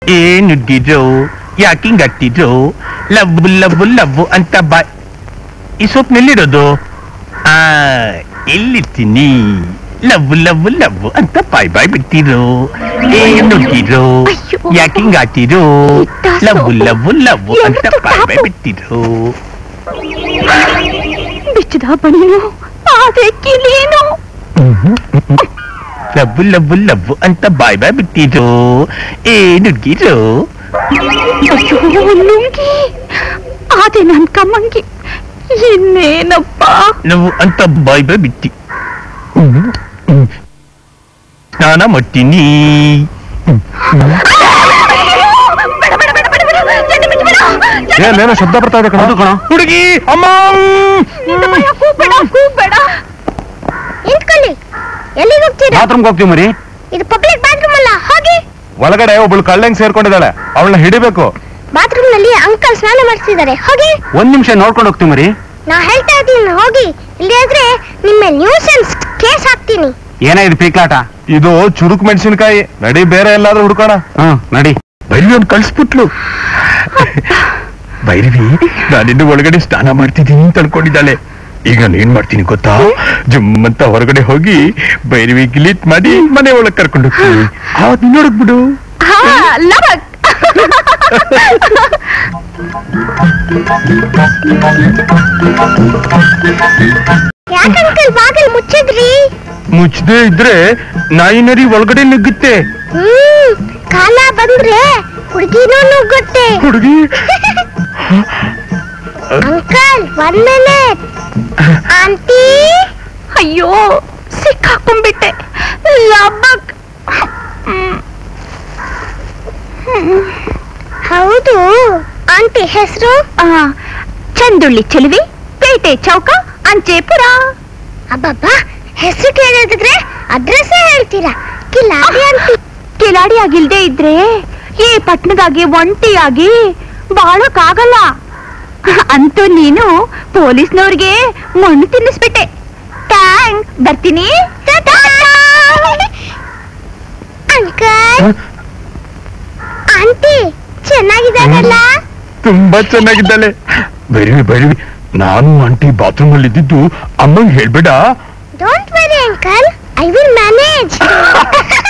ಏನುಡ್ಗಿರೋ ಯಾಕಿಂಗಟ್ಟಿರೋ love love love ಅಂತ ಬಾ ಈ ಸೋಪ್ ನೆಲ್ಲಿರೋದು ಆ ಎಲ್ಲಿರ್ತೀನಿ ಲವ್ ಲವ್ ಲವ್ ಅಂತ ಬಾಯ್ ಬಾಯ್ ಬಿಟ್ಟಿರೋ ಏನುಡ್ಗಿರೋ ಅಯ್ಯೋ. ಯಾಕಿಂಗಾಟಿರೋ ಇತ್ತ ಲವ್ ಸೋಪು. ಲವ್ ಲವ್ ಅಂತ ಎಂತ ಬಾಯ್ ಬಾಯ್ ಪಾಪು. ಬಿಟ್ಟಿರೋ ಬಿಚ್ಚದ ಬಣಿನು ಆದ್ರೆ ಕಿಲೇನು ಲವ್ ಲವ್ ಲವ್ ಅಂತ ಬಾಯ್ ಬಾಯ್ ಬಿಟ್ಟಿರೋ ಏನುಡ್ಗಿರೋ ಅಯ್ಯೋ ಲುಂಗಿ ಆದೆ ನನ್ ಕಮ್ಮಂಗಿ ಇನ್ನೇನಪ್ಪ ನಾವು ಅಂತ ಬಾಯ್ ಬಾಯ್ ಬಿಟ್ಟಿ ಸ್ನಾನ ಮಾಡ್ತೀನಿ ಬೇಡ ಬೇಡ ಬೇಡ ಬೇಡ ಬೇಡ ಚಡ್ಡಿ ಬಿಚ್ಬೇಡ ಚಡ್ಡಿ ಏನೇನೋ ಶಬ್ದ ಬರ್ತಾ ಇದೆ ಕಣ ಕಣ ಹುಡುಗಿ ಅಮ್ಮ ನಿನ್ನ ಭಯ ಕೂಗ್ಬೇಡ ಕೂಗ್ಬೇಡ ನಿಂತ್ಕೊಳ್ಳಿ ಎಲ್ಲಿಗೆ ಹೋಗ್ತೀರಾ ಬಾತ್ರೂಮ್ಗೆ ಹೋಗ್ತೀವಿ ಮರಿ ಇದು ಪಬ್ಲಿಕ್ ಬಾತ್ರೂಮ್ ಅಲ್ಲ ಹೋಗಿ ಒಳಗಡೆ ಒಬ್ಳು ಕಳ್ಳಂಗ್ ಸೇರ್ಕೊಂಡಿದ್ದಾಳೆ ಅವಳನ್ನ ಹಿಡಿಬೇಕು ಬಾತ್ರೂಮ್ ನಲ್ಲಿ ಅಂಕಲ್ ಸ್ನಾನ ಮಾಡಿಸಿದ್ದಾರೆ ಹೋಗಿ ಒಂದ್ ನಿಮಿಷ ನೋಡ್ಕೊಂಡು ಹೋಗ್ತೀವಿ ಮರಿ ನಾ ಹೇಳ್ತಾ ಇದ್ದೀನಿ ಹೋಗಿ ಇಲ್ಲಿ ಆದ್ರೆ ನಿಮ್ಮ ನ್ಯೂಸೆನ್ಸ್ ಕೇಸ್ ಹಾಕ್ತೀನಿ ಏನ ಇದು ಪೀಕ್ಲಾಟ ಇದು ಚುರುಕ್ ಮೆಣಸಿನಕಾಯಿ ನಡಿ ಬೇರೆ ಎಲ್ಲಾದ್ರೂ ಹುಡ್ಕೋಣ ಹ್ಮ್ ನಡಿ ಬೈರವಿ ಅವ್ನು ಕಳ್ಸ್ಬಿಟ್ಲು ಬೈರವಿ ನಾನಿನ್ನು ಒಳಗಡೆ ಸ್ನಾನ ಮಾಡ್ತಿದ್ದೀನಿ ಅಂತ ಅನ್ಕೊಂಡಿದ್ದಾಳೆ ಈಗ ನಾನು ಏನ್ ಮಾಡ್ತೀನಿ ಗೊತ್ತಾ ಜುಮ್ ಅಂತ ಹೊರಗಡೆ ಹೋಗಿ ಬೈರವಿ ಗಿಲಿಟ್ ಮಾಡಿ ಮನೆ ಒಳಗ್ ಕರ್ಕೊಂಡು ಹೋಗ್ತೀನಿ ಅವತ್ ನೀನ್ ನೋಡಕ್ ಬಿಡು ಹಾ ಲವಕ್ ಯಾಕೆ ಅಂಕಲ್ ಬಾಗಿಲು ಮುಚ್ಚಿದ್ರಿ ಮುಚ್ಚದೆ ಇದ್ರೆ ನಾಯಿ ನರಿ ಒಳಗಡೆ ನುಗ್ಗುತ್ತೆ ಹ್ಮ್ ಕಾಲ ಬಂದ್ರೆ ಹುಡುಗಿನೂ ನುಗ್ಗುತ್ತೆ ಹುಡುಗಿ ಅಂಕಲ್ ಒನ್ ಮಿನಿಟ್ ಆಂಟಿ ಅಯ್ಯೋ ಸಿಕ್ಕಾಕೊಂಡ್ಬಿಟ್ಟೆ ಲಬಕ್ ಹೌದು ಆಂಟಿ ಹೆಸರು ಆ, ಚಂದುಳ್ಳಿ ಚೆಲುವೆ ಪೇಟೆ ಚೌಕ ಅಂಚೆಪುರ ಅಬ್ಬಬ್ಬಾ ಹೆಸರು ಕೇಳಿದ್ರೆ ಅಡ್ರೆಸ್ಸೇ ಹೇಳ್ತೀರಾ ಕಿಲಾಡಿ ಆಂಟಿ ಕಿಲಾಡಿ ಆಗಿಲ್ದೇ ಇದ್ರೆ ಈ ಪಟ್ನದಾಗೆ ಒಂಟಿಯಾಗಿ ಬಾಳಕ್ಕಾಗಲ್ಲ ಅಂತೂ ನೀನು ಪೊಲೀಸ್ನವ್ರಿಗೆ ಮಣ್ಣು ತಿನ್ನಿಸ್ಬಿಟ್ಟೆ ಥ್ಯಾಂಕ್ ಬರ್ತೀನಿ ಅಂಕಲ್ ಆಂಟಿ ಚೆನ್ನಾಗಿದ್ದಾರಲ್ಲ ತುಂಬಾ ಚೆನ್ನಾಗಿದ್ದಾಳೆ ಬೈರವಿ ಬೈರವಿ ನಾನು ಆಂಟಿ ಬಾತ್ರೂಮ್ ಅಲ್ಲಿ ಇದ್ದಿದ್ದು ಅಮ್ಮಂಗ್ ಹೇಳ್ಬೇಡ don't worry uncle I will manage